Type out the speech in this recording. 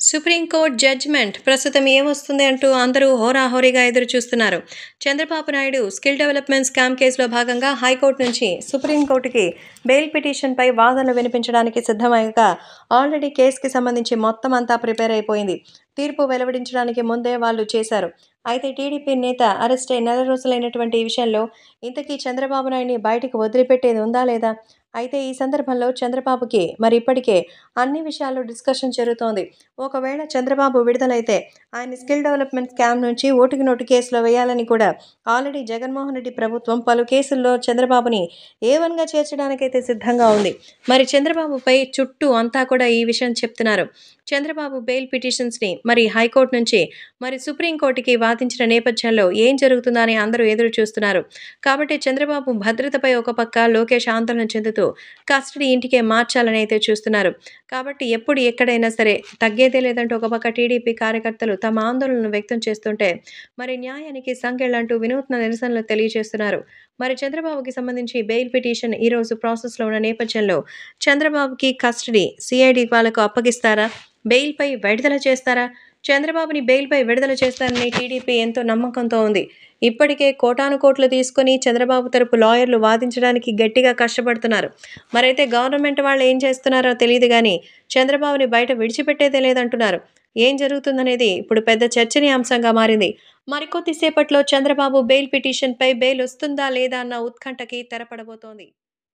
supreme court judgement ప్రస్తుతం ఏమొస్తుంది అంటూ అందరూ హోరాహోరీగా ఎదురు చూస్తున్నారు Chandrababu Naidu skill development scam కేసులో భాగంగా హైకోర్టు నుంచి సుప్రీంకోర్టుకి బెయిల్ పిటిషన్పై వాదనలు వినిపించడానికి సిద్ధమయ్యాక ఆల్రెడీ కేసుకి సంబంధించి మొత్తం అంతా ప్రిపేర్ అయిపోయింది తీర్పు వెలువడించడానికి ముందే వాళ్ళు చేశారు అయితే టీడీపీ నేత అరెస్ట్ అయి నెల రోజులైనటువంటి ఈ విషయంలో ఇంతకీ చంద్రబాబు నాయుడిని బయటకు వదిలిపెట్టేది ఉందా లేదా అయితే ఈ సందర్భంలో చంద్రబాబుకి మరి ఇప్పటికే అన్ని విషయాల్లో డిస్కషన్ జరుగుతోంది ఒకవేళ చంద్రబాబు విడుదలైతే ఆయన స్కిల్ డెవలప్మెంట్ స్కామ్ నుంచి ఓటుకి నోటు కేసులో వేయాలని కూడా ఆల్రెడీ జగన్మోహన్ రెడ్డి ప్రభుత్వం పలు కేసుల్లో చంద్రబాబుని ఏ వన్గా చేర్చడానికైతే సిద్ధంగా ఉంది మరి చంద్రబాబుపై చుట్టూ అంతా కూడా ఈ విషయం చెప్తున్నారు చంద్రబాబు బెయిల్ పిటిషన్స్ని మరి హైకోర్టు నుంచి మరి సుప్రీంకోర్టుకి వాదించిన నేపథ్యంలో ఏం జరుగుతుందని అందరూ ఎదురు చూస్తున్నారు కాబట్టి చంద్రబాబు భద్రతపై ఒక పక్క లోకేష్ ఆందోళన చెందుతూ కస్టడీ ఇంటికే మార్చాలని అయితే చూస్తున్నారు కాబట్టి ఎప్పుడు ఎక్కడైనా సరే తగ్గేదే లేదంటూ ఒక పక్క టీడీపీ కార్యకర్తలు తమ ఆందోళనను వ్యక్తం చేస్తుంటే మరి న్యాయానికి సంఖ్యలంటూ వినూత్న నిరసనలు తెలియజేస్తున్నారు మరి చంద్రబాబుకి సంబంధించి బెయిల్ పిటిషన్ ఈరోజు ప్రాసెస్లో ఉన్న నేపథ్యంలో చంద్రబాబుకి కస్టడీ సిఐడి వాళ్ళకు అప్పగిస్తారా బెయిల్పై విడుదల చేస్తారా చంద్రబాబుని బెయిల్పై విడుదల చేస్తారని టీడీపీ ఎంతో నమ్మకంతో ఉంది ఇప్పటికే కోటాను కోట్లు తీసుకుని చంద్రబాబు తరపు లాయర్లు వాదించడానికి గట్టిగా కష్టపడుతున్నారు మరైతే గవర్నమెంట్ వాళ్ళు ఏం చేస్తున్నారో తెలియదు కానీ చంద్రబాబుని బయట విడిచిపెట్టేదే లేదంటున్నారు ఏం జరుగుతుందనేది ఇప్పుడు పెద్ద చర్చనీయాంశంగా మారింది మరికొద్దిసేపట్లో చంద్రబాబు బెయిల్ పిటిషన్పై బెయిల్ వస్తుందా లేదా అన్న ఉత్కంఠకి తెరపడబోతోంది